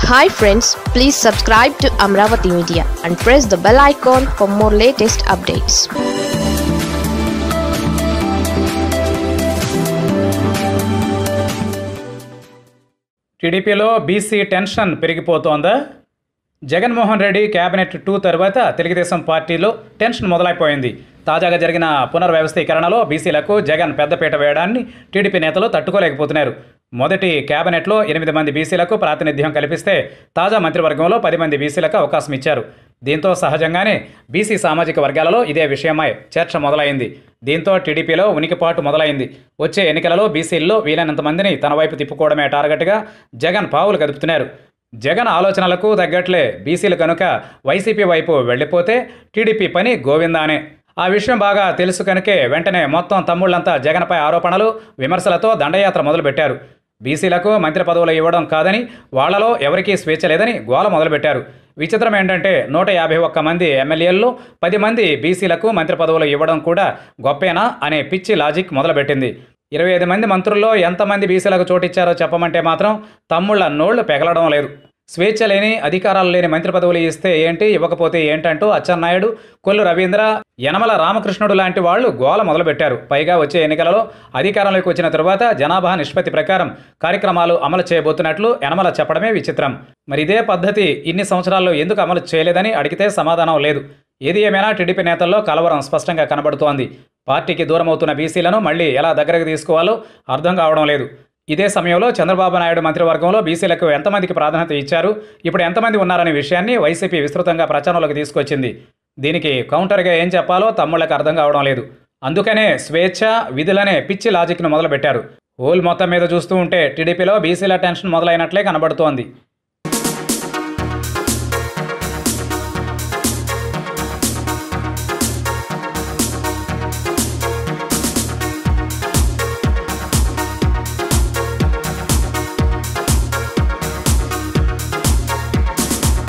hi friends please subscribe to Amaravati media and press the bell icon for more latest updates టీడీపీలో BC tension పెరిగిపోతోందా Jaganmohan Reddy cabinet two తర్వాత తెలుగుదేశం పార్టీలో tension మొదలైపోయింది తాజాగా జరిగిన పునర్వ్యవస్థీకరణలో బీసీలకు జగన్ పెద్దపీట వేయడాన్ని టీడీపీ నేతలు తట్టుకోలేకపోతున్నారు మొదటి కేబినెట్లో ఎనిమిది మంది బీసీలకు ప్రాతినిధ్యం కల్పిస్తే తాజా మంత్రివర్గంలో పది మంది బీసీలకు అవకాశం ఇచ్చారు దీంతో సహజంగానే బీసీ సామాజిక వర్గాలలో ఇదే విషయమై చర్చ మొదలైంది దీంతో టీడీపీలో ఉనికిపాటు మొదలైంది వచ్చే ఎన్నికలలో బీసీల్లో వీలైనంత మందిని తన వైపు తిప్పుకోవడమే టార్గెట్గా జగన్ పావులు కదుపుతున్నారు జగన్ ఆలోచనలకు తగ్గట్లే బీసీలు కనుక వైసీపీ వైపు వెళ్ళిపోతే టీడీపీ పని గోవిందానే ఆ విషయం బాగా తెలుసు కనుకే వెంటనే మొత్తం తమ్ముళ్లంతా జగన్పై ఆరోపణలు విమర్శలతో దండయాత్ర మొదలుపెట్టారు బీసీలకు మంత్రి పదవులు ఇవ్వడం కాదని వాళ్లలో ఎవరికీ స్వేచ్ఛ లేదని గోల మొదలుపెట్టారు విచిత్రం ఏంటంటే నూట యాభై ఒక్క మంది ఎమ్మెల్యేల్లో పది మంది బీసీలకు మంత్రి పదవులు ఇవ్వడం కూడా గొప్పేనా అనే పిచ్చి లాజిక్ మొదలుపెట్టింది ఇరవై ఐదు మంది మంత్రుల్లో ఎంతమంది బీసీలకు చోటిచ్చారో చెప్పమంటే మాత్రం తమ్ముళ్ళ నోళ్లు పెగలడం లేదు స్వేచ్ఛ లేని అధికారాలు లేని మంత్రి పదవులు ఇస్తే ఏంటి ఇవ్వకపోతే ఏంటంటూ అచ్చెన్నాయుడు కొల్లు రవీంద్ర యనమల రామకృష్ణుడు లాంటి వాళ్ళు గోల మొదలుపెట్టారు పైగా వచ్చే ఎన్నికలలో అధికారంలోకి వచ్చిన తరువాత జనాభా నిష్పత్తి ప్రకారం కార్యక్రమాలు అమలు చేయబోతున్నట్లు యనమల చెప్పడమే విచిత్రం మరి ఇదే పద్ధతి ఇన్ని సంవత్సరాల్లో ఎందుకు అమలు చేయలేదని అడిగితే సమాధానం లేదు ఏది ఏమైనా టీడీపీ నేతల్లో కలవరం స్పష్టంగా కనబడుతోంది పార్టీకి దూరమవుతున్న బీసీలను మళ్ళీ ఎలా దగ్గరకు తీసుకోవాలో అర్థం కావడం లేదు ఇదే సమయంలో చంద్రబాబు నాయుడు మంత్రివర్గంలో బీసీలకు ఎంతమందికి ప్రాధాన్యత ఇచ్చారు ఇప్పుడు ఎంతమంది ఉన్నారనే విషయాన్ని వైసీపీ విస్తృతంగా ప్రచారంలోకి తీసుకొచ్చింది దీనికి కౌంటర్గా ఏం చెప్పాలో తమ్ముళ్ళకి అర్థం కావడం లేదు అందుకనే స్వేచ్ఛ విధులనే పిచ్చి లాజిక్ను మొదలుపెట్టారు హోల్ మొత్తం మీద చూస్తూ ఉంటే టీడీపీలో బీసీల టెన్షన్ మొదలైనట్లే కనబడుతోంది